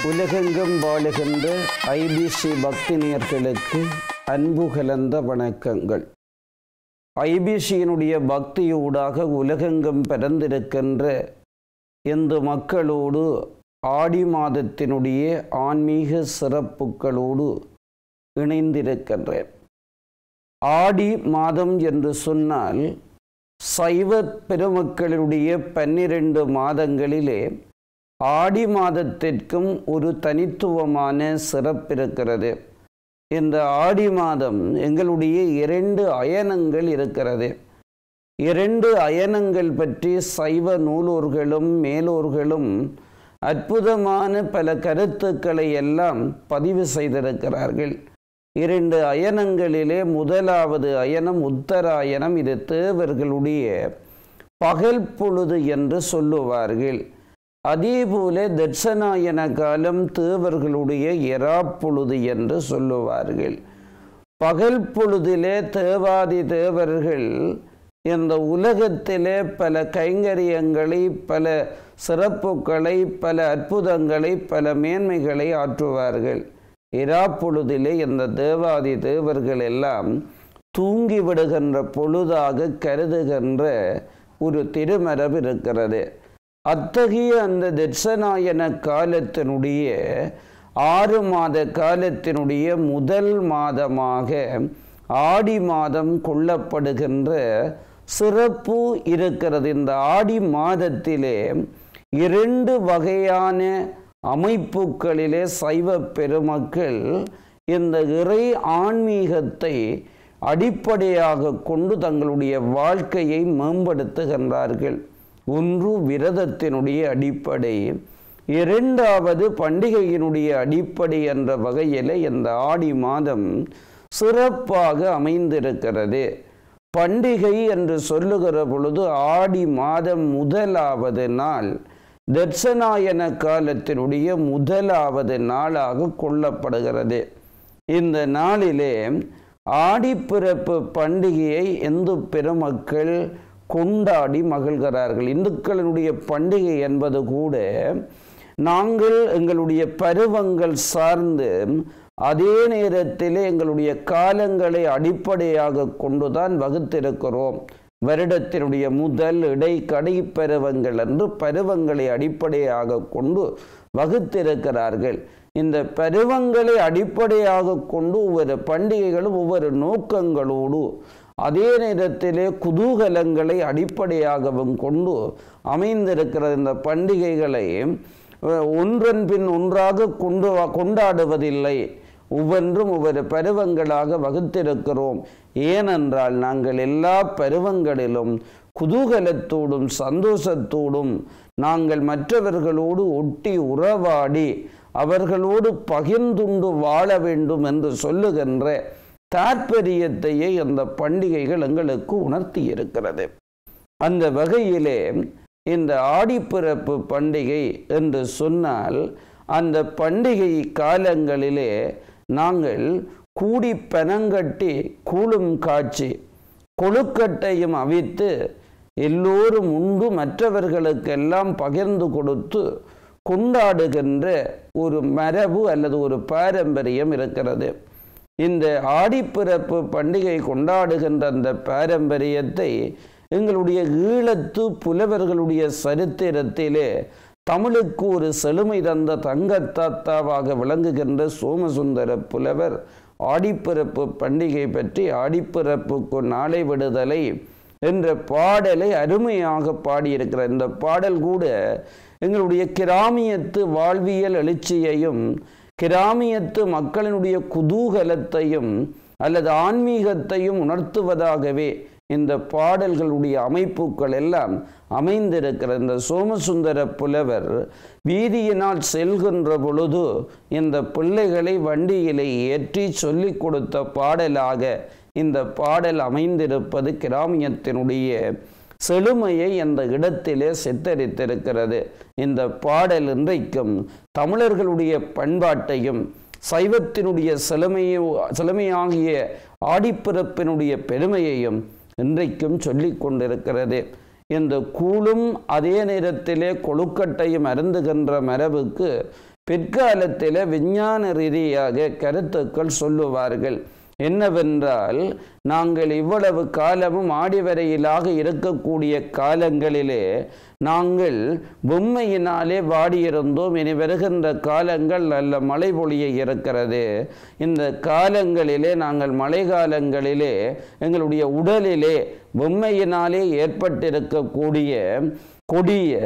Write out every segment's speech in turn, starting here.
உலகெங்கும் வாழுகின்ற ஐபிசி பக்தி நேயர்களுக்கு அன்பு கலந்த வணக்கங்கள் ஐபிசியினுடைய பக்தியூடாக உலகெங்கும் பரந்திருக்கின்ற இந்த மக்களோடு ஆடி மாதத்தினுடைய ஆன்மீக சிறப்புகளோடு இணைந்திருக்கின்றேன் ஆடி மாதம் என்று சொன்னால் சைவ பெருமக்களுடைய பன்னிரண்டு மாதங்களிலே ஆடி மாதத்திற்கும் ஒரு தனித்துவமான சிறப்பு இருக்கிறது இந்த ஆடி மாதம் எங்களுடைய இரண்டு அயனங்கள் இருக்கிறது இரண்டு அயனங்கள் பற்றி சைவ நூலோர்களும் மேலோர்களும் அற்புதமான பல கருத்துக்களை எல்லாம் பதிவு செய்திருக்கிறார்கள் இரண்டு அயனங்களிலே முதலாவது அயனம் உத்தராயணம் இது தேவர்களுடைய பகல் பொழுது என்று சொல்லுவார்கள் அதேபோல தட்சணாயன காலம் தேவர்களுடைய எராப்பொழுது என்று சொல்லுவார்கள் பகல் பொழுதிலே தேவாதி தேவர்கள் இந்த உலகத்திலே பல கைங்கரியங்களை பல சிறப்புகளை பல அற்புதங்களை பல மேன்மைகளை ஆற்றுவார்கள் இராப்பொழுதிலே இந்த தேவாதி தேவர்கள் எல்லாம் தூங்கி விடுகின்ற பொழுதாக கருதுகின்ற ஒரு திருமரபு இருக்கிறது அத்தகைய அந்த தட்சநாயன காலத்தினுடைய ஆறு மாத காலத்தினுடைய முதல் மாதமாக ஆடி மாதம் கொள்ளப்படுகின்ற சிறப்பு இருக்கிறது இந்த ஆடி மாதத்திலே இரண்டு வகையான அமைப்புகளிலே சைவ பெருமக்கள் இந்த இறை ஆன்மீகத்தை அடிப்படையாக கொண்டு தங்களுடைய வாழ்க்கையை மேம்படுத்துகின்றார்கள் ஒன்று விரதத்தினுடைய அடிப்படை இரண்டாவது பண்டிகையினுடைய அடிப்படை என்ற வகையில் இந்த ஆடி மாதம் சிறப்பாக அமைந்திருக்கிறது பண்டிகை என்று சொல்லுகிற பொழுது ஆடி மாதம் முதலாவது நாள் தட்சநாயன காலத்தினுடைய முதலாவது நாளாக கொள்ளப்படுகிறது இந்த நாளிலே ஆடிப்பிறப்பு பண்டிகையை இந்து பெருமக்கள் கொண்டாடி மகிழ்கிறார்கள் இந்துக்களினுடைய பண்டிகை என்பது கூட நாங்கள் எங்களுடைய பருவங்கள் சார்ந்து அதே நேரத்திலே எங்களுடைய காலங்களை அடிப்படையாக கொண்டுதான் வகுத்திருக்கிறோம் வருடத்தினுடைய முதல் இடை கடை பருவங்கள் என்று பருவங்களை அடிப்படையாக கொண்டு வகுத்திருக்கிறார்கள் இந்த பருவங்களை அடிப்படையாக கொண்டு ஒவ்வொரு பண்டிகைகளும் ஒவ்வொரு நோக்கங்களோடு அதே நேரத்திலே குதூகலங்களை அடிப்படையாகவும் கொண்டு அமைந்திருக்கிற இந்த பண்டிகைகளை ஒன்றன் பின் ஒன்றாக கொண்டு கொண்டாடுவதில்லை ஒவ்வொன்றும் ஒவ்வொரு பருவங்களாக வகுத்திருக்கிறோம் ஏனென்றால் நாங்கள் எல்லா பருவங்களிலும் குதூகலத்தோடும் சந்தோஷத்தோடும் நாங்கள் மற்றவர்களோடு ஒட்டி உறவாடி அவர்களோடு பகிர்ந்துண்டு வாழ வேண்டும் என்று சொல்லுகின்ற தாற்பயத்தையே அந்த பண்டிகைகள் எங்களுக்கு உணர்த்தி இருக்கிறது அந்த வகையிலே இந்த ஆடிப்பிறப்பு பண்டிகை என்று சொன்னால் அந்த பண்டிகை காலங்களிலே நாங்கள் கூடி பனங்கட்டி கூழும் காட்சி கொழுக்கட்டையும் அவித்து எல்லோரும் உண்டு மற்றவர்களுக்கெல்லாம் பகிர்ந்து கொடுத்து கொண்டாடுகின்ற ஒரு மரபு அல்லது ஒரு பாரம்பரியம் இருக்கிறது இந்த ஆடிப்பிறப்பு பண்டிகை கொண்டாடுகின்ற அந்த பாரம்பரியத்தை எங்களுடைய ஈழத்து புலவர்களுடைய சரித்திரத்திலே தமிழுக்கு ஒரு செழுமை தந்த தங்கத்தாத்தாவாக விளங்குகின்ற சோமசுந்தர புலவர் ஆடிப்பிறப்பு பண்டிகை பற்றி ஆடிப்பிறப்புக்கு நாளை விடுதலை என்ற பாடலை அருமையாக பாடியிருக்கிற இந்த பாடல் கூட எங்களுடைய கிராமியத்து வாழ்வியல் எழுச்சியையும் கிராமியத்து மக்களினுடைய குதூகலத்தையும் அல்லது ஆன்மீகத்தையும் உணர்த்துவதாகவே இந்த பாடல்களுடைய அமைப்புகள் எல்லாம் அமைந்திருக்கிற இந்த சோமசுந்தர புலவர் வீதியினால் செல்கின்ற பொழுது இந்த பிள்ளைகளை வண்டியிலே ஏற்றி சொல்லிக் கொடுத்த பாடலாக இந்த பாடல் அமைந்திருப்பது கிராமியத்தினுடைய செழுமையை அந்த இடத்திலே சித்தரித்திருக்கிறது இந்த பாடல் இன்றைக்கும் தமிழர்களுடைய பண்பாட்டையும் சைவத்தினுடைய செழுமையை செழுமையாகிய ஆடிப்பிறப்பினுடைய பெருமையையும் இன்றைக்கும் சொல்லிக் கொண்டிருக்கிறது இந்த கூழும் அதே நேரத்திலே கொழுக்கட்டையும் அருந்துகின்ற மரபுக்கு பிற்காலத்தில் விஞ்ஞான ரீதியாக கருத்துக்கள் சொல்லுவார்கள் என்னவென்றால் நாங்கள் இவ்வளவு காலமும் ஆடிவரையிலாக இருக்கக்கூடிய காலங்களிலே நாங்கள் பொம்மையினாலே வாடியிருந்தோம் இனி வருகின்ற காலங்கள் நல்ல மழை பொழிய இருக்கிறது இந்த காலங்களிலே நாங்கள் மழை காலங்களிலே எங்களுடைய உடலிலே பொம்மையினாலே ஏற்பட்டிருக்கக்கூடிய கொடிய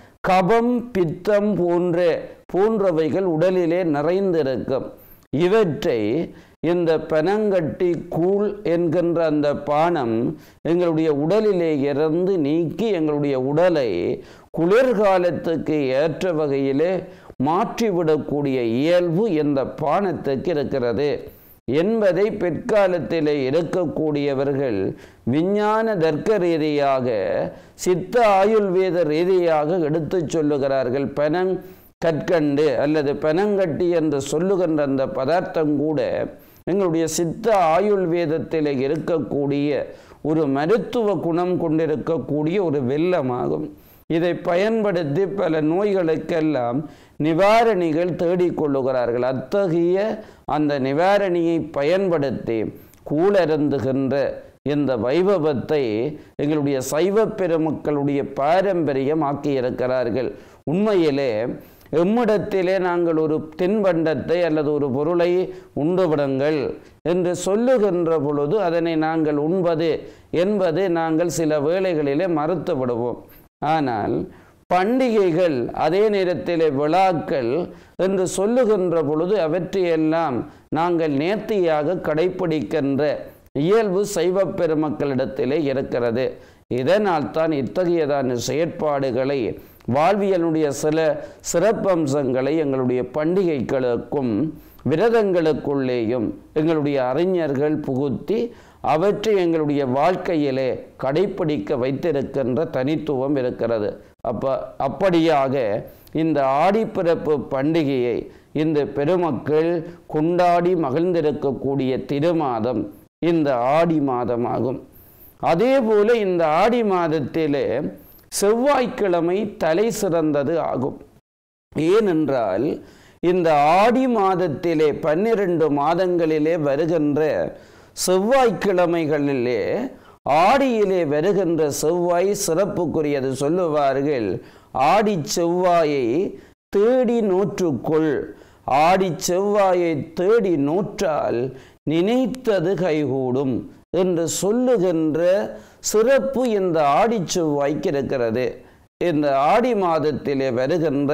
கபம் பித்தம் போன்ற போன்றவைகள் உடலிலே நிறைந்திருக்கும் இவற்றை இந்த பனங்கட்டி கூழ் என்கின்ற அந்த பானம் எங்களுடைய உடலிலே இறந்து நீக்கி எங்களுடைய உடலை குளிர்காலத்துக்கு ஏற்ற வகையிலே மாற்றிவிடக்கூடிய இயல்பு இந்த பானத்துக்கு இருக்கிறது என்பதை பிற்காலத்திலே இருக்கக்கூடியவர்கள் விஞ்ஞான தர்க்க ரீதியாக சித்த ஆயுர்வேத ரீதியாக எடுத்துச் சொல்லுகிறார்கள் பனங் கற்கண்டு அல்லது பனங்கட்டி என்று சொல்லுகின்ற அந்த பதார்த்தம் கூட எங்களுடைய சித்த ஆயுள் வேதத்தில் இருக்கக்கூடிய ஒரு மருத்துவ குணம் கொண்டிருக்கக்கூடிய ஒரு வெள்ளமாகும் இதை பயன்படுத்தி பல நோய்களுக்கெல்லாம் நிவாரணிகள் தேடிக்கொள்ளுகிறார்கள் அத்தகைய அந்த நிவாரணியை பயன்படுத்தி கூலருந்துகின்ற இந்த வைபவத்தை எங்களுடைய சைவ பெருமக்களுடைய பாரம்பரியம் ஆக்கியிருக்கிறார்கள் உண்மையிலே எம்மிடத்திலே நாங்கள் ஒரு தின்பண்டத்தை அல்லது ஒரு பொருளை உண்டுவிடுங்கள் என்று சொல்லுகின்ற பொழுது அதனை நாங்கள் உண்பது என்பது நாங்கள் சில வேளைகளிலே மறுத்து விடுவோம் ஆனால் பண்டிகைகள் அதே நேரத்திலே விழாக்கள் என்று சொல்லுகின்ற பொழுது அவற்றையெல்லாம் நாங்கள் நேர்த்தியாக கடைப்பிடிக்கின்ற இயல்பு சைவ பெருமக்களிடத்திலே இருக்கிறது இதனால் தான் இத்தகையதான செயற்பாடுகளை வாழ்வியலுடைய சில சிறப்பம்சங்களை எங்களுடைய பண்டிகைகளுக்கும் விரதங்களுக்குள்ளேயும் எங்களுடைய அறிஞர்கள் புகுத்தி அவற்றை எங்களுடைய வாழ்க்கையிலே கடைப்பிடிக்க வைத்திருக்கின்ற தனித்துவம் இருக்கிறது அப்ப அப்படியாக இந்த ஆடிப்பிறப்பு பண்டிகையை இந்த பெருமக்கள் கொண்டாடி மகிழ்ந்திருக்கக்கூடிய திருமாதம் இந்த ஆடி மாதமாகும் அதே போல இந்த ஆடி மாதத்திலே செவ்வாய்க்கிழமை தலை சிறந்தது ஆகும் ஏனென்றால் இந்த ஆடி மாதத்திலே பன்னிரண்டு மாதங்களிலே வருகின்ற செவ்வாய்க்கிழமைகளிலே ஆடியிலே வருகின்ற செவ்வாய் சிறப்புக்குரியது சொல்லுவார்கள் ஆடி செவ்வாயை தேடி நூற்றுக்குள் ஆடி செவ்வாயை தேடி நூற்றால் நினைத்தது கைகூடும் என்று சொல்லுகின்ற சிறப்பு இந்த ஆடி செவ்வாய்க்கு இருக்கிறது இந்த ஆடி மாதத்திலே வருகின்ற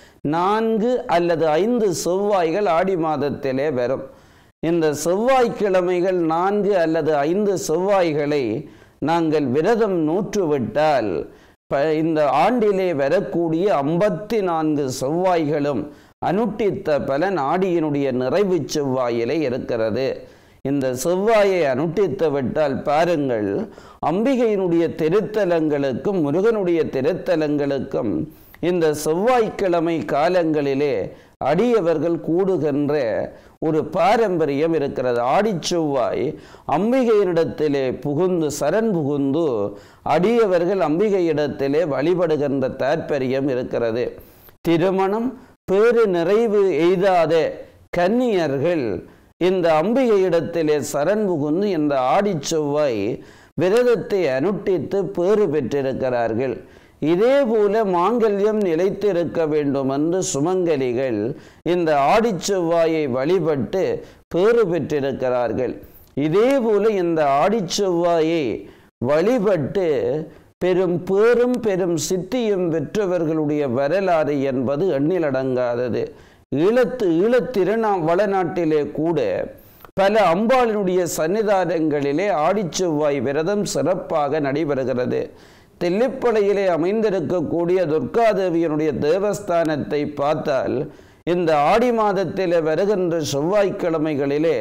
நான்கு அல்லது ஐந்து செவ்வாய்கள் ஆடி மாதத்திலே வரும் இந்த செவ்வாய்க்கிழமைகள் நான்கு அல்லது ஐந்து செவ்வாய்களை நாங்கள் விரதம் நூற்றுவிட்டால் ப இந்த ஆண்டிலே வரக்கூடிய ஐம்பத்தி நான்கு செவ்வாய்களும் அனுட்டித்த பலன் ஆடியினுடைய நிறைவு செவ்வாயிலே இருக்கிறது இந்த செவ்வாயை அனுட்டித்து விட்டால் பாருங்கள் அம்பிகையினுடைய திருத்தலங்களுக்கும் முருகனுடைய திருத்தலங்களுக்கும் இந்த செவ்வாய்க்கிழமை காலங்களிலே அடியவர்கள் கூடுகின்ற ஒரு பாரம்பரியம் இருக்கிறது ஆடி செவ்வாய் அம்பிகையினிடத்திலே புகுந்து சரண் புகுந்து அடியவர்கள் அம்பிகையிடத்திலே வழிபடுகின்ற தாற்பயம் இருக்கிறது திருமணம் பேறு நிறைவு எய்தாத கன்னியர்கள் இந்த அம்பிகையிடத்திலே சரண் புகுந்து இந்த ஆடி செவ்வாய் விரதத்தை அனுட்டித்து பேறு பெற்றிருக்கிறார்கள் இதே போல மாங்கல்யம் நிலைத்திருக்க வேண்டும் என்று சுமங்கலிகள் இந்த ஆடி செவ்வாயை வழிபட்டு பேறு பெற்றிருக்கிறார்கள் இதே போல இந்த ஆடி செவ்வாயை வழிபட்டு பெரும் பேரும் பெரும் சித்தியும் பெற்றவர்களுடைய வரலாறு என்பது எண்ணிலடங்காதது ஈழத்து ஈழத்திருநா வளநாட்டிலே கூட பல அம்பாளினுடைய சன்னிதானங்களிலே ஆடிச்செவ்வாய் விரதம் சிறப்பாக நடைபெறுகிறது தெல்லிப்பளையிலே அமைந்திருக்கக்கூடிய துர்காதேவியனுடைய தேவஸ்தானத்தை பார்த்தால் இந்த ஆடி மாதத்திலே வருகின்ற செவ்வாய்க்கிழமைகளிலே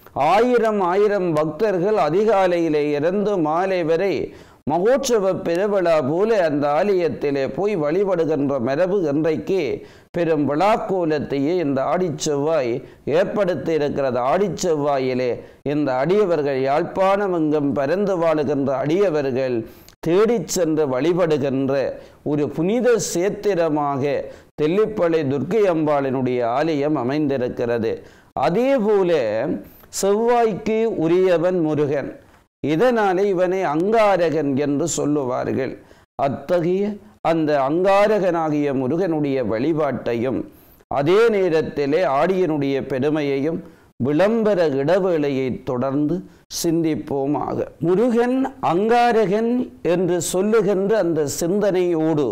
ஆயிரம் ஆயிரம் பக்தர்கள் அதிகாலையிலே இருந்து மாலை வரை மகோற்சவ பெருவிழா போல அந்த ஆலயத்திலே போய் வழிபடுகின்ற மரபு இன்றைக்கு பெரும் விழாக்கோலத்தையே இந்த ஆடிச்செவ்வாய் ஏற்படுத்தி இருக்கிறது ஆடிச்செவ்வாயிலே இந்த அடியவர்கள் யாழ்ப்பாணம் எங்கும் பரந்து வாழுகின்ற அடியவர்கள் தேடிச் சென்று வழிபடுகின்ற ஒரு புனித சேத்திரமாக தெல்லிப்பளை துர்க்கை அம்பாளினுடைய ஆலயம் அமைந்திருக்கிறது அதே போல செவ்வாய்க்கு உரியவன் முருகன் இதனாலே இவனை அங்காரகன் என்று சொல்லுவார்கள் அத்தகைய அந்த அங்காரகனாகிய முருகனுடைய வழிபாட்டையும் அதே நேரத்திலே ஆடியனுடைய பெருமையையும் விளம்பர இடைவேளையை தொடர்ந்து சிந்திப்போமாக முருகன் அங்காரகன் என்று சொல்லுகின்ற அந்த சிந்தனையோடு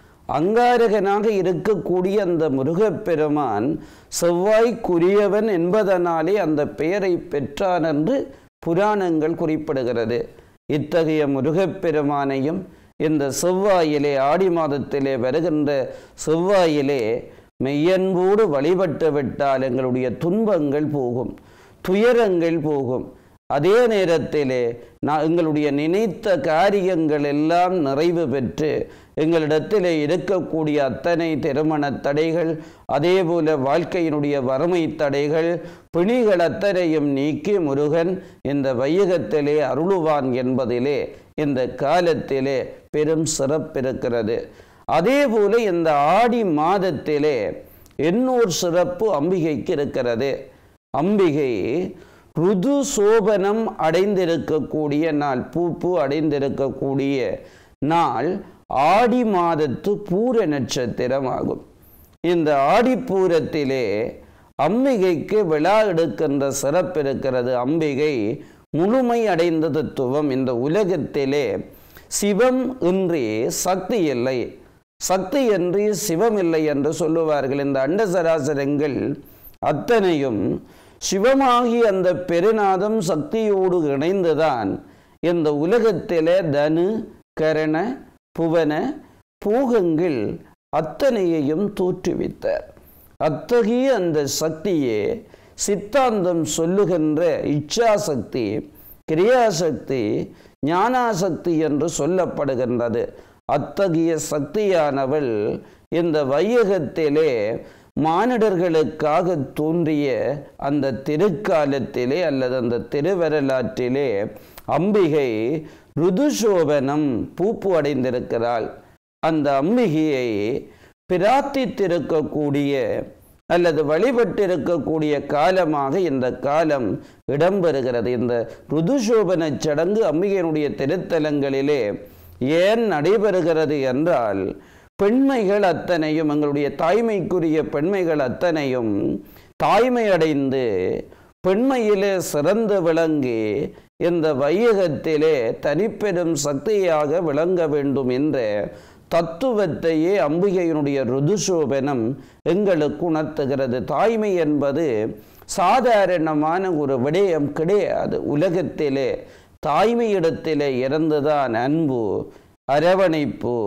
அங்காரகனாக இருக்கக்கூடிய அந்த முருகப்பெருமான் செவ்வாய்க்குரியவன் என்பதனாலே அந்த பெயரை பெற்றான் என்று புராணங்கள் குறிப்பிடுகிறது இத்தகைய முருகப்பெருமானையும் இந்த செவ்வாயிலே ஆடி மாதத்திலே வருகின்ற செவ்வாயிலே மெய்யன்போடு வழிபட்டு விட்டால் எங்களுடைய துன்பங்கள் போகும் துயரங்கள் போகும் அதே நேரத்திலே நான் எங்களுடைய நினைத்த காரியங்கள் எல்லாம் நிறைவு பெற்று எங்களிடத்திலே இருக்கக்கூடிய அத்தனை திருமண தடைகள் அதே போல வாழ்க்கையினுடைய வறுமை தடைகள் பிணிகள் அத்தனையும் நீக்கி முருகன் இந்த வையகத்திலே அருளுவான் என்பதிலே இந்த காலத்திலே பெரும் சிறப்பிருக்கிறது அதே போல இந்த ஆடி மாதத்திலே இன்னொரு சிறப்பு அம்பிகைக்கு இருக்கிறது அம்பிகை ருது சோபனம் அடைந்திருக்கக்கூடிய நாள் பூப்பு அடைந்திருக்கக்கூடிய நாள் ஆடி மாதத்து பூர நட்சத்திரம் ஆகும் இந்த ஆடிப்பூரத்திலே அம்பிகைக்கு விழா எடுக்கின்ற சிறப்பு இருக்கிறது அம்பிகை முழுமை அடைந்த தத்துவம் இந்த உலகத்திலே சிவம் இன்றி சக்தி இல்லை சக்தி என்று சிவம் இல்லை என்று சொல்லுவார்கள் இந்த அண்டசராசரங்கள் அத்தனையும் சிவமாகி அந்த பெருநாதம் சக்தியோடு இணைந்துதான் இந்த உலகத்திலே தனு கரண புவன பூகங்கள் அத்தனையையும் தோற்றுவித்தார் அத்தகைய அந்த சக்தியே சித்தாந்தம் சொல்லுகின்ற இச்சாசக்தி கிரியாசக்தி ஞானாசக்தி என்று சொல்லப்படுகின்றது அத்தகைய சக்தியானவள் இந்த வையகத்திலே மானிடர்களுக்காக தோன்றிய அந்த திருக்காலத்திலே அல்லது அந்த திருவரலாற்றிலே அம்பிகை ருதுசோபனம் பூப்பு அடைந்திருக்கிறாள் அந்த அம்பிகையை பிரார்த்தித்திருக்கக்கூடிய அல்லது வழிபட்டிருக்கக்கூடிய காலமாக இந்த காலம் இடம்பெறுகிறது இந்த ருதுசோபன சடங்கு அம்பிகையினுடைய திருத்தலங்களிலே ஏன் நடைபெறுகிறது என்றால் பெண்மைகள் அத்தனையும் எங்களுடைய தாய்மைக்குரிய பெண்மைகள் அத்தனையும் தாய்மை அடைந்து பெண்மையிலே சிறந்து விளங்கி இந்த வையகத்திலே தனிப்பெரும் சக்தியாக விளங்க வேண்டும் என்ற தத்துவத்தையே அம்பிகையினுடைய ருதுசோபனம் எங்களுக்கு உணர்த்துகிறது தாய்மை என்பது சாதாரணமான ஒரு விடயம் கிடையாது உலகத்திலே தாய்மையிடத்திலே இறந்துதான் அன்பு அரவணைப்பு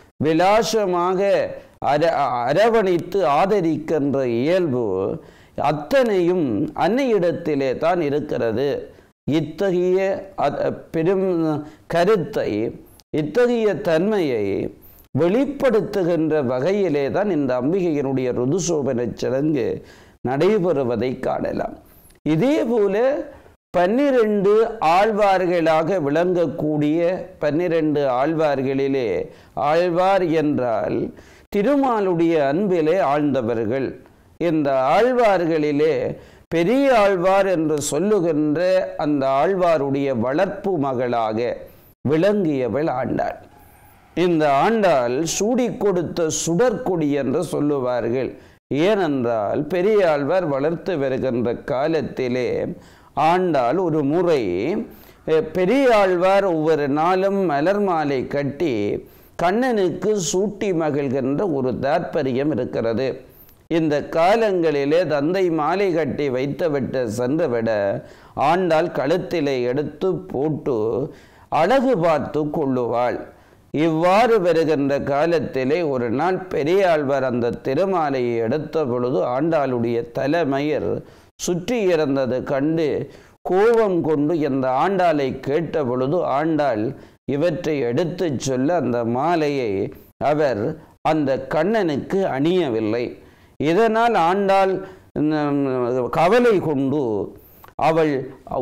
விலாசமாக அர அரவணைத்து ஆதரிக்கின்ற இயல்பு அத்தனையும் அன்னையிடத்திலே தான் இருக்கிறது இத்தகைய பெரும் கருத்தை இத்தகைய தன்மையை வெளிப்படுத்துகின்ற வகையிலே தான் இந்த அம்பிகையினுடைய ருதுசோபன சடங்கு நடைபெறுவதை காணலாம் இதே போல பன்னிரண்டு ஆழ்வார்களாக விளங்கக்கூடிய பன்னிரண்டு ஆழ்வார்களிலே ஆழ்வார் என்றால் திருமாலுடைய அன்பிலே ஆழ்ந்தவர்கள் இந்த ஆழ்வார்களிலே பெரிய ஆழ்வார் என்று சொல்லுகின்ற அந்த ஆழ்வாருடைய வளர்ப்பு மகளாக விளங்கியவள் ஆண்டாள் இந்த ஆண்டாள் சூடி கொடுத்த சுடற்கொடி என்று சொல்லுவார்கள் ஏனென்றால் பெரியாழ்வார் வளர்த்து வருகின்ற காலத்திலே ஆண்டாள் ஒரு முறை பெரியாழ்வார் ஒவ்வொரு நாளும் மலர் மாலை கட்டி கண்ணனுக்கு சூட்டி மகிழ்கின்ற ஒரு தாற்பரியம் இருக்கிறது இந்த காலங்களிலே தந்தை மாலை கட்டி வைத்துவிட்டு சென்றுவிட ஆண்டாள் கழுத்திலே எடுத்து போட்டு அழகு பார்த்து கொள்ளுவாள் இவ்வாறு வருகின்ற காலத்திலே ஒரு நாள் பெரியாழ்வார் அந்த திருமாலையை எடுத்த பொழுது ஆண்டாளுடைய தலைமயிர் சுற்றி இருந்தது கண்டு கோபம் கொண்டு இந்த ஆண்டாளை கேட்ட பொழுது ஆண்டாள் இவற்றை எடுத்துச் சொல்ல அந்த மாலையை அவர் அந்த கண்ணனுக்கு அணியவில்லை இதனால் ஆண்டாள் கவலை கொண்டு அவள்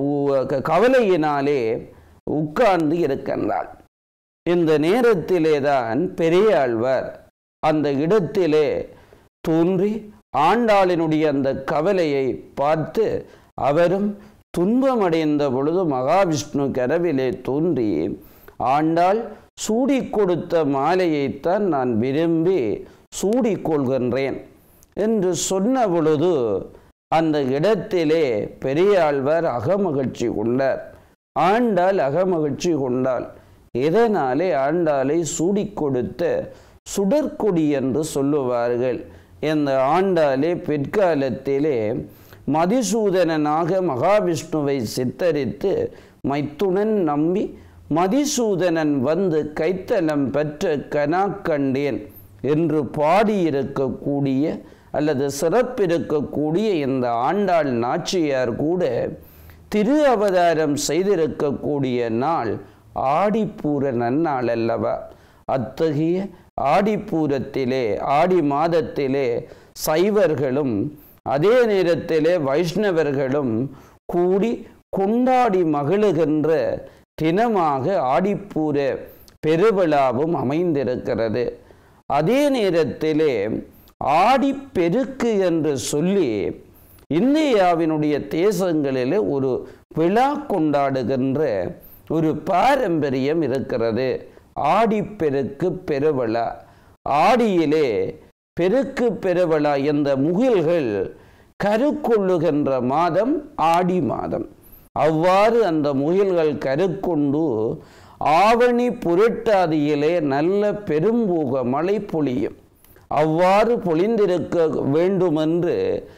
கவலையினாலே உட்கார்ந்து இருக்கின்றாள் இந்த நேரத்திலே தான் பெரியாழ்வார் அந்த இடத்திலே தோன்றி ஆண்டாளினுடைய அந்த கவலையை பார்த்து அவரும் துன்பமடைந்த பொழுது மகாவிஷ்ணு கனவிலே தோன்றி ஆண்டாள் சூடி கொடுத்த மாலையைத்தான் நான் விரும்பி சூடிக்கொள்கின்றேன் என்று சொன்ன பொழுது அந்த இடத்திலே பெரியாழ்வார் அகமகிழ்ச்சி கொண்டார் ஆண்டாள் அகமகிழ்ச்சி கொண்டாள் இதனாலே ஆண்டாளை சூடிக் கொடுத்த சுடற்கொடி என்று சொல்லுவார்கள் இந்த ஆண்டாளே பிற்காலத்திலே மதிசூதனனாக மகாவிஷ்ணுவை சித்தரித்து மைத்துனன் நம்பி மதிசூதனன் வந்து கைத்தலம் பெற்ற கனா கண்டேன் என்று பாடியிருக்கக்கூடிய அல்லது சிறப்பிருக்கக்கூடிய இந்த ஆண்டாள் நாச்சியார் கூட திரு அவதாரம் செய்திருக்கக்கூடிய நாள் ஆடிப்பூர நன்னாள் அல்லவா அத்தகைய ஆடிப்பூரத்திலே ஆடி மாதத்திலே சைவர்களும் அதே நேரத்திலே வைஷ்ணவர்களும் கூடி கொண்டாடி மகிழுகின்ற தினமாக ஆடிப்பூர பெருவிழாவும் அமைந்திருக்கிறது அதே நேரத்திலே ஆடிப்பெருக்கு என்று சொல்லி இந்தியாவினுடைய தேசங்களிலே ஒரு விழா கொண்டாடுகின்ற ஒரு பாரம்பரியம் இருக்கிறது ஆடிப்பெருக்கு பெருவிழா ஆடியிலே பெருக்கு பெருவிழா என்ற முகில்கள் கருக்கொள்ளுகின்ற மாதம் ஆடி மாதம் அவ்வாறு அந்த முகில்கள் கருக்கொண்டு ஆவணி புரட்டாதியிலே நல்ல பெரும்பூக மழை பொழியும் அவ்வாறு பொழிந்திருக்க வேண்டுமென்று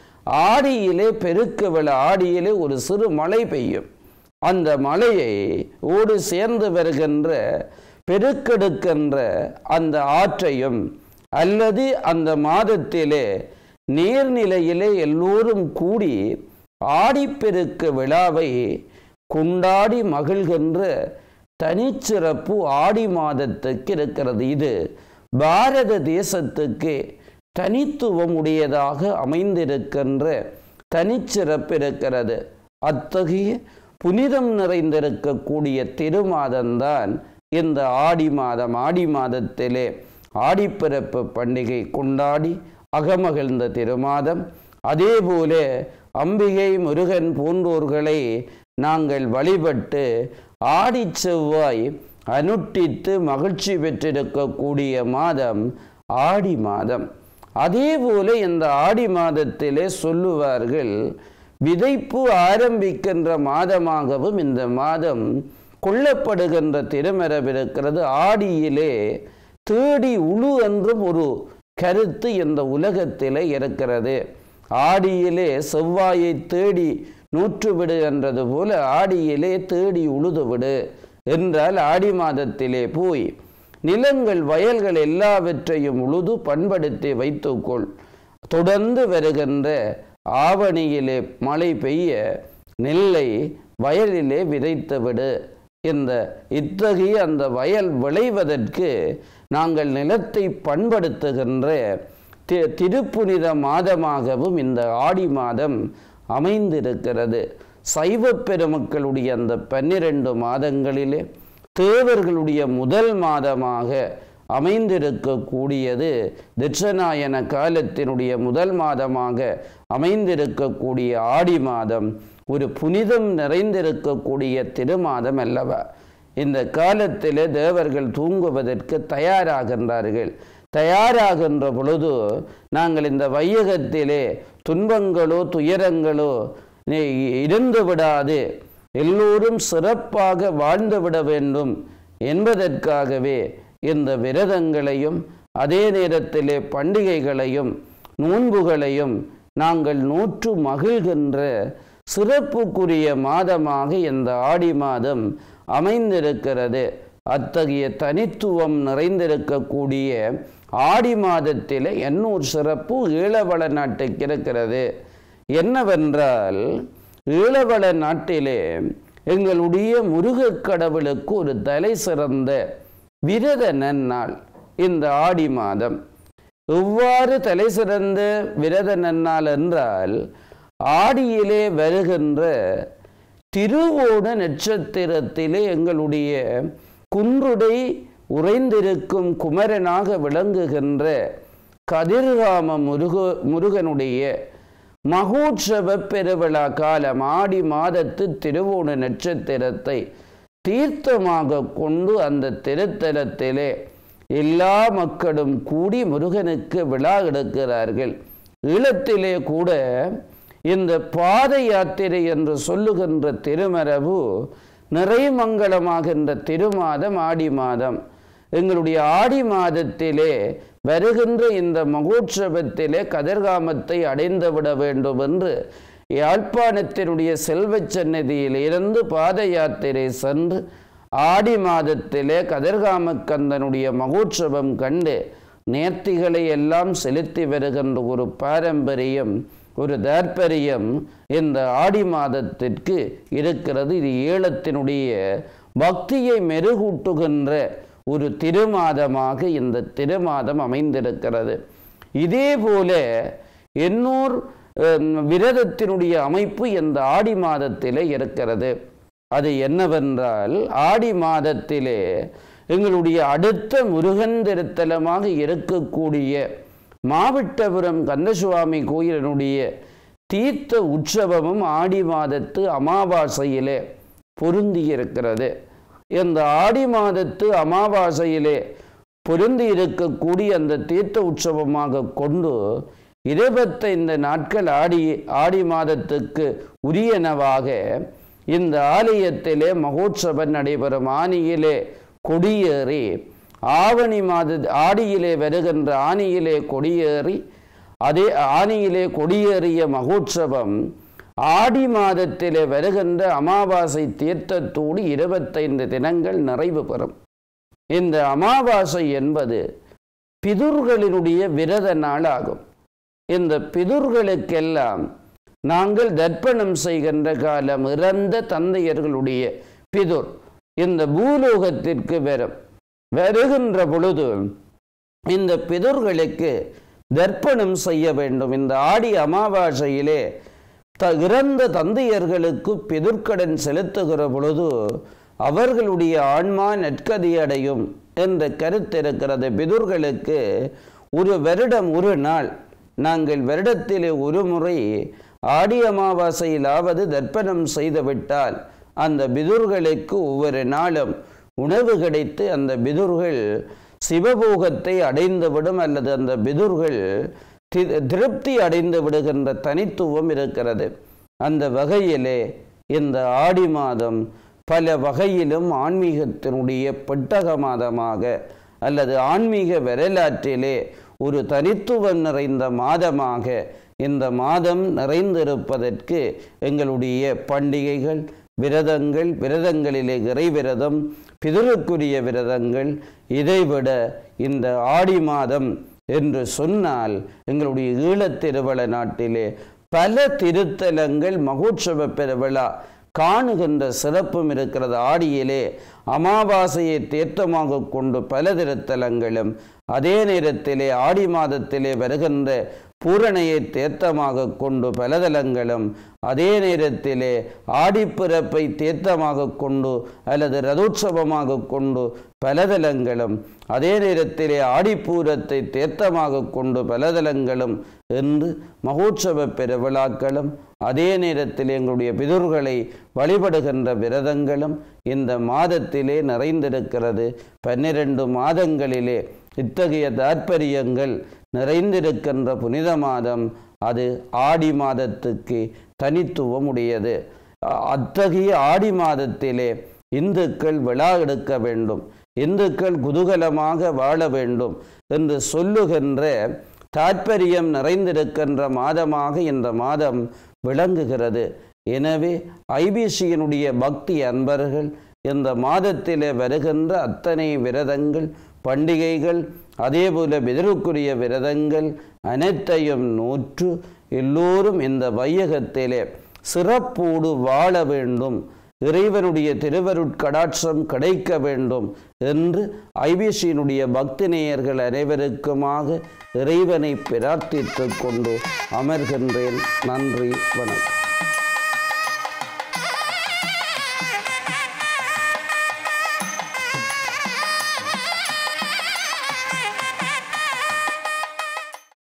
ஆடியிலே பெருக்க விழா ஆடியிலே ஒரு சிறு மழை பெய்யும் அந்த மழையை ஓடு சேர்ந்து வருகின்ற பெருக்கெடுக்கின்ற அந்த ஆற்றையும் அல்லது அந்த மாதத்திலே நீர்நிலையிலே எல்லோரும் கூடி ஆடிப்பெருக்கு விழாவை கொண்டாடி மகிழ்கின்ற தனிச்சிறப்பு ஆடி மாதத்துக்கு இருக்கிறது இது பாரத தேசத்துக்கு தனித்துவம் உடையதாக அமைந்திருக்கின்ற தனிச்சிறப்பு இருக்கிறது அத்தகைய புனிதம் நிறைந்திருக்கக்கூடிய திருமாதம்தான் இந்த ஆடி மாதம் ஆடி மாதத்திலே ஆடிப்பிறப்பு பண்டிகை கொண்டாடி அகமகிழ்ந்த திருமாதம் அதேபோல அம்பிகை முருகன் போன்றோர்களை நாங்கள் வழிபட்டு ஆடி செவ்வாய் அனுட்டித்து மகிழ்ச்சி பெற்றிருக்கக்கூடிய மாதம் ஆடி மாதம் அதே போல இந்த ஆடி மாதத்திலே சொல்லுவார்கள் விதைப்பு ஆரம்பிக்கின்ற மாதமாகவும் இந்த மாதம் கொள்ளப்படுகின்ற திருமரபு இருக்கிறது ஆடியிலே தேடி உழு என்றும் ஒரு கருத்து இந்த உலகத்திலே இருக்கிறது ஆடியிலே செவ்வாயை தேடி நூற்று விடு என்றது போல ஆடியிலே தேடி உழுது விடு என்றால் ஆடி மாதத்திலே போய் நிலங்கள் வயல்கள் எல்லாவற்றையும் உழுது பண்படுத்தி வைத்துக்கொள் தொடர்ந்து வருகின்ற ஆவணியிலே மழை பெய்ய நெல்லை வயலிலே விதைத்து விடு இந்த இத்தகைய அந்த வயல் விளைவதற்கு நாங்கள் நிலத்தை பண்படுத்துகின்ற தி திருப்புனித மாதமாகவும் இந்த ஆடி மாதம் அமைந்திருக்கிறது சைவ பெருமக்களுடைய அந்த பன்னிரண்டு மாதங்களிலே தேவர்களுடைய முதல் மாதமாக அமைந்திருக்கக்கூடியது திட்சநாயன காலத்தினுடைய முதல் மாதமாக அமைந்திருக்கக்கூடிய ஆடி மாதம் ஒரு புனிதம் நிறைந்திருக்கக்கூடிய திருமாதம் அல்லவா இந்த காலத்திலே தேவர்கள் தூங்குவதற்கு தயாராகின்றார்கள் தயாராகின்ற பொழுது நாங்கள் இந்த வையகத்திலே துன்பங்களோ துயரங்களோ இருந்து விடாது எல்லோரும் சிறப்பாக வாழ்ந்து விட வேண்டும் என்பதற்காகவே இந்த விரதங்களையும் அதே நேரத்திலே பண்டிகைகளையும் நோன்புகளையும் நாங்கள் நூற்று மகிழ்கின்ற சிறப்புக்குரிய மாதமாக இந்த ஆடி மாதம் அமைந்திருக்கிறது அத்தகைய தனித்துவம் நிறைந்திருக்கக்கூடிய ஆடி மாதத்தில் எண்ணூர் சிறப்பு ஈழவள நாட்டுக்கு இருக்கிறது என்னவென்றால் ஈழவள நாட்டிலே எங்களுடைய முருகக் கடவுளுக்கு ஒரு தலை சிறந்த விரத நன்னாள் இந்த ஆடி மாதம் எவ்வாறு தலை சிறந்த விரத நன்னாள் என்றால் ஆடியிலே வருகின்ற திருவோண நட்சத்திரத்திலே எங்களுடைய குன்றுடை உறைந்திருக்கும் குமரனாக விளங்குகின்ற கதிர்காம முருக முருகனுடைய மகோற்சவ பெருவிழா காலம் ஆடி மாதத்து திருவோண நட்சத்திரத்தை தீர்த்தமாக கொண்டு அந்த திருத்தலத்திலே எல்லா மக்களும் கூடி முருகனுக்கு விழா எடுக்கிறார்கள் ஈழத்திலே கூட இந்த பாத யாத்திரை என்று சொல்லுகின்ற திருமரபு நிறைமங்கலமாகின்ற திருமாதம் ஆடி மாதம் எங்களுடைய ஆடி மாதத்திலே வருகின்ற இந்த மகோற்சவத்திலே கதிர்காமத்தை அடைந்து விட வேண்டும் என்று யாழ்ப்பாணத்தினுடைய செல்வச் சன்னதியில் இருந்து பாத யாத்திரை சென்று ஆடி மாதத்திலே கதிர்காமக்கந்தனுடைய மகோற்சவம் கண்டு நேர்த்திகளை எல்லாம் செலுத்தி வருகின்ற ஒரு பாரம்பரியம் ஒரு தாற்பரியம் இந்த ஆடி மாதத்திற்கு இருக்கிறது இது ஈழத்தினுடைய பக்தியை மெருகூட்டுகின்ற ஒரு திருமாதமாக இந்த திருமாதம் அமைந்திருக்கிறது இதே போல எண்ணூர் விரதத்தினுடைய அமைப்பு இந்த ஆடி மாதத்திலே இருக்கிறது அது என்னவென்றால் ஆடி மாதத்திலே எங்களுடைய அடுத்த முருகன் திருத்தலமாக இருக்கக்கூடிய மாவட்டபுரம் கந்தசுவாமி கோயிலினுடைய தீர்த்த உற்சவமும் ஆடி மாதத்து அமாவாசையிலே பொருந்தி இருக்கிறது இந்த ஆடி மாதத்து அமாவாசையிலே பொருந்தி இருக்கக்கூடிய அந்த தீர்த்த உற்சவமாக கொண்டு இருபத்தைந்து நாட்கள் ஆடி ஆடி மாதத்துக்கு உரியனவாக இந்த ஆலயத்திலே மகோற்சவம் நடைபெறும் ஆணியிலே கொடியேறி ஆவணி மாத ஆடியிலே வருகின்ற ஆணியிலே கொடியேறி அதே ஆணியிலே கொடியேறிய மகோற்சவம் ஆடி மாதத்திலே வருகின்ற அமாவாசை தீர்த்தத்தோடு இருபத்தைந்து தினங்கள் நிறைவு பெறும் இந்த அமாவாசை என்பது பிதுர்களினுடைய விரத நாள் ஆகும் இந்த பிதுர்களுக்கெல்லாம் நாங்கள் தர்ப்பணம் செய்கின்ற காலம் இறந்த தந்தையர்களுடைய பிதுர் இந்த பூலோகத்திற்கு வரும் வருகின்ற பொழுது இந்த பிதுர்களுக்கு தர்ப்பணம் செய்ய வேண்டும் இந்த ஆடி அமாவாசையிலே த இறந்த தந்தையர்களுக்கு பிதுர்க்கடன் செலுத்துகிற பொழுது அவர்களுடைய ஆன்மா நற்கதி அடையும் என்ற கருத்து இருக்கிறது பிதுர்களுக்கு ஒரு வருடம் ஒரு நாள் நாங்கள் வருடத்திலே ஒரு முறை ஆடி அமாவாசையிலாவது தர்ப்பணம் செய்துவிட்டால் அந்த பிதுர்களுக்கு ஒவ்வொரு நாளும் உணவு கிடைத்து அந்த பிதுர்கள் சிவபோகத்தை அடைந்துவிடும் அல்லது அந்த பிதுர்கள் திருப்தி அடைந்து விடுகின்ற தனித்துவம் இருக்கிறது அந்த வகையிலே இந்த ஆடி மாதம் பல வகையிலும் ஆன்மீகத்தினுடைய பெட்டக மாதமாக அல்லது ஆன்மீக வரலாற்றிலே ஒரு தனித்துவம் நிறைந்த மாதமாக இந்த மாதம் நிறைந்திருப்பதற்கு எங்களுடைய பண்டிகைகள் விரதங்கள் விரதங்களிலே இறைவிரதம் பிதருக்குரிய விரதங்கள் இதைவிட இந்த ஆடி மாதம் என்று சொன்னால் எங்களுடைய ஈழத் திருவள நாட்டிலே பல திருத்தலங்கள் மகோற்சவ பெருவிழா காணுகின்ற சிறப்பும் இருக்கிறது ஆடியிலே அமாவாசையை தீர்த்தமாக கொண்டு பல திருத்தலங்களும் அதே நேரத்திலே ஆடி மாதத்திலே வருகின்ற பூரணையை தேர்த்தமாக கொண்டு பலதலங்களும் அதே நேரத்திலே ஆடிப்பிறப்பை தீர்த்தமாக கொண்டு அல்லது ரதோற்சவமாக கொண்டு பலதலங்களும் அதே நேரத்திலே ஆடிப்பூரத்தை தேர்த்தமாக கொண்டு பலதலங்களும் என்று மகோற்சவ பெருவிழாக்களும் அதே நேரத்தில் எங்களுடைய பிதுர்களை வழிபடுகின்ற விரதங்களும் இந்த மாதத்திலே நிறைந்திருக்கிறது பன்னிரண்டு மாதங்களிலே இத்தகைய தாற்பயங்கள் நிறைந்திருக்கின்ற புனித மாதம் அது ஆடி மாதத்துக்கு தனித்துவம் உடையது அத்தகைய ஆடி மாதத்திலே இந்துக்கள் விழா எடுக்க வேண்டும் இந்துக்கள் குதூகலமாக வாழ வேண்டும் என்று சொல்லுகின்ற தாற்பயம் நிறைந்திருக்கின்ற மாதமாக இந்த மாதம் விளங்குகிறது எனவே ஐபிசியினுடைய பக்தி அன்பர்கள் இந்த மாதத்திலே வருகின்ற அத்தனை விரதங்கள் பண்டிகைகள் அதேபோல பிதருக்குரிய விரதங்கள் அனைத்தையும் நூற்று எல்லோரும் இந்த வையகத்திலே சிறப்போடு வாழ வேண்டும் இறைவனுடைய திருவருட்கடாட்சம் கிடைக்க வேண்டும் என்று ஐபிசியினுடைய பக்தி நேயர்கள் அனைவருக்குமாக இறைவனை பிரார்த்தித்துக் கொண்டு அமர்கின்றேன் நன்றி வணக்கம்